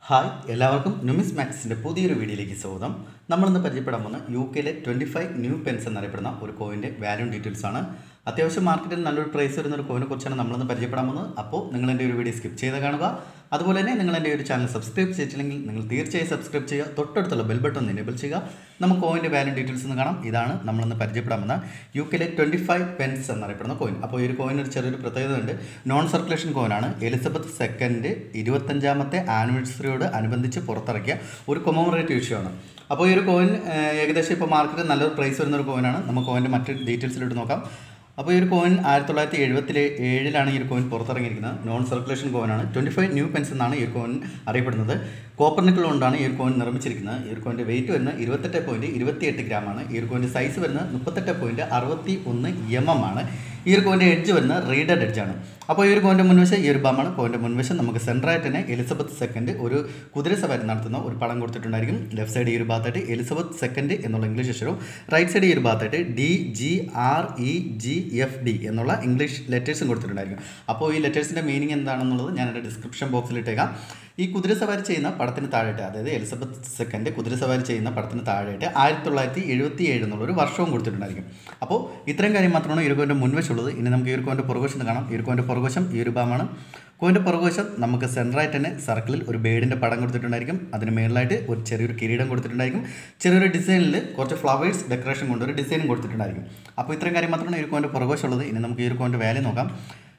hi എല്ലാവർക്കും നുമിസ് മാക്സിൻ്റെ പുതിയൊരു വീഡിയോയിലേക്ക് സ്വാഗതം നമ്മളിന്ന് പരിചയപ്പെടാൻ പോകുന്ന യു കെയിലെ ട്വൻറ്റി ഫൈവ് ന്യൂ പെൻസ് എന്നറിയപ്പെടുന്ന ഒരു കോയിൻ്റെ വാല്യൂ ഡീറ്റെയിൽസ് ആണ് അത്യാവശ്യം മാർക്കറ്റിൽ നല്ലൊരു പ്രൈസ് വരുന്ന ഒരു കോയിനെ കുറിച്ചാണ് നമ്മളിന്ന് പരിചയപ്പെടാൻ പോകുന്നത് അപ്പോൾ നിങ്ങൾ എൻ്റെ ഒരു വീഡിയോ സ്കിപ്പ് ചെയ്ത് കാണുക അതുപോലെ തന്നെ നിങ്ങൾ എൻ്റെ ഒരു ചാനൽ സബ്സ്ക്രൈബ് ചെയ്തിട്ടില്ലെങ്കിൽ നിങ്ങൾ തീർച്ചയായും സബ്സ്ക്രൈബ് ചെയ്യുക തൊട്ടടുത്തുള്ള ബെൽ ബട്ടൺ ഒന്ന് എനേബിൾ ചെയ്യുക നമുക്ക് കോയിൻ്റെ വാല്യൂ ഡീറ്റെയിൽസ് ഒന്ന് കാണാം ഇതാണ് നമ്മളിന്ന് പരിചയപ്പെടാൻ പോകുന്ന യു കെയിലെ ട്വൻറ്റി ഫൈവ് പെൻസ് എന്നറിയപ്പെടുന്ന കോയിൻ അപ്പോൾ ഈ ഒരു കോയിന് ഒരു ചെറിയൊരു പ്രത്യേകത ഉണ്ട് നോൺ സർക്കുലേഷൻ കോയിനാണ് എലിസബത്ത് സെക്കൻഡ് ഇരുപത്തഞ്ചാമത്തെ ആനിവേഴ്സറിയോട് അനുബന്ധിച്ച് പുറത്തിറക്കിയ ഒരു കൊമോമറേറ്റീവ് ഇഷ്യൂ ആണ് അപ്പോൾ ഈ ഒരു കോയിൻ ഏഹ്, ഏകദേശം ഇപ്പോൾ മാർക്കറ്റിൽ നല്ലൊരു പ്രൈസ് വരുന്ന ഒരു കോയിനാണ് നമുക്ക് കോയിൻ്റെ മറ്റ് ഡീറ്റെയിൽസിലോട്ട് നോക്കാം അപ്പോൾ ഈ ഒരു കോയിൻ ആയിരത്തി തൊള്ളായിരത്തി എഴുപത്തി ഏഴിലാണ് ഈ ഒരു കോയിൻ പുറത്തിറങ്ങിയിരിക്കുന്നത് നോൺ സർക്കുലേഷൻ കോയിനാണ് ട്വൻറ്റി ഫൈവ് ന്യൂ പെൻസ് എന്നാണ് ഈ ഒരു കോയിൻ അറിയപ്പെടുന്നത് കോപ്പർ നിക്കൽ കൊണ്ടാണ് ഈ ഒരു കോയിൻ നിർമ്മിച്ചിരിക്കുന്നത് ഈ ഒരു കോയിൻ്റെ വെയിറ്റ് വരുന്നത് ഇരുപത്തെട്ട് പോയിൻറ്റ് ഇരുപത്തിയെട്ട് ഗ്രാമാണ് ഈ ഒരു കോയിൻ്റെ സൈസ് വരുന്നത് മുപ്പത്തെട്ട് പോയിൻറ്റ് അറുപത്തി ഒന്ന് എം എം ആണ് ഈ ഒരു കോയിൻ്റെ എഡ്ജ് വരുന്നത് റീഡഡ് എഡ്ജാണ് അപ്പോൾ ഈ ഒരു കോയിൻ്റെ മുൻവശം ഈ ഒരു ബമാണ് കോയിൻ്റെ മുൻവശം നമുക്ക് സെൻട്രായിട്ട് തന്നെ എലിസബത്ത് സെക്കൻഡ് ഒരു കുതിര സവാരി നടത്തുന്ന ഒരു പടം കൊടുത്തിട്ടുണ്ടായിരിക്കും ലെഫ്റ്റ് സൈഡ് ഈ ഒരു ഭാഗത്തായിട്ട് എലിസബത്ത് സെക്കൻഡ് എന്നുള്ള ഇംഗ്ലീഷ് അക്ഷരവും റൈറ്റ് സൈഡ് ഈ ഒരു ഭാഗത്തായിട്ട് D G R E G F D എന്നുള്ള ഇംഗ്ലീഷ് ലെറ്റേഴ്സും കൊടുത്തിട്ടുണ്ടായിരിക്കും അപ്പോൾ ഈ ലെറ്റേഴ്സിൻ്റെ മീനിങ് എന്താണെന്നുള്ളത് ഞാൻ എൻ്റെ ഡിസ്ക്രിപ്ഷൻ ബോക്സിൽ ഇട്ടേക്കാം ഈ കുതിര സവാരി ചെയ്യുന്ന പടത്തിന് താഴെയായിട്ട് അതായത് എലിസബത്ത് സെക്കൻഡ് കുതിര സവാരി ചെയ്യുന്ന പടത്തിന് താഴെയായിട്ട് ആയിരത്തി തൊള്ളായിരത്തി എഴുപത്തി ഏഴ് എന്നുള്ളൊരു വർഷവും കൊടുത്തിട്ടുണ്ടായിരിക്കും അപ്പോൾ ഇത്രയും കാര്യം മാത്രമാണ് ഈ ഒരു കോയിൻ്റെ മുൻവശമുള്ളത് ഇനി നമുക്ക് ഈ ഒരു കോയിൻ്റെ പുറകുവശം ഒന്ന് കാണാം ഈ ഒരു കോയിൻ്റെ പുറകുവശം ഈ ഒരു ഭാഗമാണ് കോയിൻ്റെ പുറകുവശം നമുക്ക് സെൻറ്ററായിട്ട് തന്നെ സർക്കിളിൽ ഒരു ബേഡിൻ്റെ പടം കൊടുത്തിട്ടുണ്ടായിരിക്കും അതിന് മേളിലായിട്ട് ഒരു ചെറിയൊരു കിരീടം കൊടുത്തിട്ടുണ്ടായിരിക്കും ചെറിയൊരു ഡിസൈനിൽ കുറച്ച് ഫ്ലവേഴ്സ് ഡെക്കറേഷൻ കൊണ്ട് ഒരു ഡിസൈനും കൊടുത്തിട്ടുണ്ടായിരിക്കും അപ്പോൾ ഇത്രയും കാര്യം മാത്രമാണ് ഈ ഒരു കോയിൻ്റെ പുറകുവശമുള്ളത് ഇനി നമുക്ക് ഈ ഒരു കോയിൻ്റെ വാല്യൂ നോക്കാം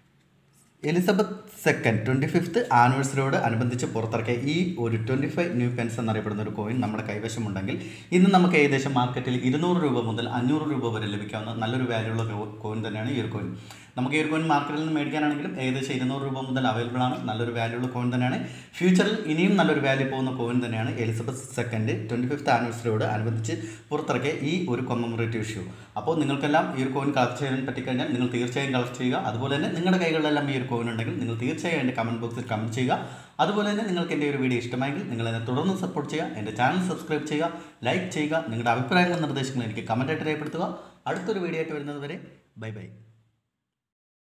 എലിസബത്ത് സെക്കൻഡ് ട്വൻറ്റി ഫിഫ്ത്ത് ആനിവേഴ്സറിയോട് അനുബന്ധിച്ച് പുറത്തിറക്കിയ ഈ ഒരു ട്വൻറ്റി ഫൈവ് ന്യൂ പെൻസ് എന്നറിയപ്പെടുന്ന ഒരു കോയിൻ നമ്മുടെ കൈവശമുണ്ടെങ്കിൽ ഇന്ന് നമുക്ക് ഏകദേശം മാർക്കറ്റിൽ ഇരുന്നൂറ് രൂപ മുതൽ അഞ്ഞൂറ് രൂപ വരെ ലഭിക്കാവുന്ന നല്ലൊരു വാല്യൂ ഉള്ള കോയിൻ തന്നെയാണ് ഈ ഒരു കോയിൻ നമുക്ക് ഈ ഒരു കോയിൻ മാർക്കറ്റിൽ നിന്ന് മേടിക്കാനാണെങ്കിലും ഏകദേശം ഇരുന്നൂറ് രൂപ മുതൽ അവൈലബിൾ ആണ് നല്ലൊരു വാല്യൂ ഉള്ള കോയിൻ തന്നെയാണ് ഫ്യൂച്ചറിൽ ഇനിയും നല്ലൊരു വാല്യൂ പോകുന്ന കോയിൻ തന്നെയാണ് എലിസബത്ത് സെക്കൻഡ് ട്വൻറ്റി ഫിഫ്ത്ത് ആനിവേഴ്സറിയോട് അനുബന്ധിച്ച് പുറത്തിറക്കിയ ഈ ഒരു കൊമമറേറ്റീവ് ഇഷ്യൂ അപ്പോൾ നിങ്ങൾക്കെല്ലാം ഈ ഒരു കോയിൻ കളക്ട് ചെയ്യാൻ പറ്റിക്കഴിഞ്ഞാൽ നിങ്ങൾ തീർച്ചയായും കളക്ട് ചെയ്യുക അതുപോലെ തന്നെ നിങ്ങളുടെ കൈകളിലെല്ലാം ഈ ഒരു കോയിൻ ഉണ്ടെങ്കിൽ നിങ്ങൾ തീർച്ചയായും എൻ്റെ കമൻറ്റ് ബോക്സിൽ കമൻറ്റ് ചെയ്യുക അതുപോലെ തന്നെ നിങ്ങൾക്ക് എൻ്റെ ഒരു വീഡിയോ ഇഷ്ടമായെങ്കിൽ നിങ്ങൾ എന്നെ തുടർന്ന് സപ്പോർട്ട് ചെയ്യുക എൻ്റെ ചാനൽ സബ്സ്ക്രൈബ് ചെയ്യുക ലൈക്ക് ചെയ്യുക നിങ്ങളുടെ അഭിപ്രായങ്ങളും നിർദ്ദേശങ്ങളും എനിക്ക് കമൻറ്റായിട്ട് രേഖപ്പെടുത്തുക അടുത്തൊരു വീഡിയോ ആയിട്ട് വരുന്നത് വരെ ബൈ ബൈ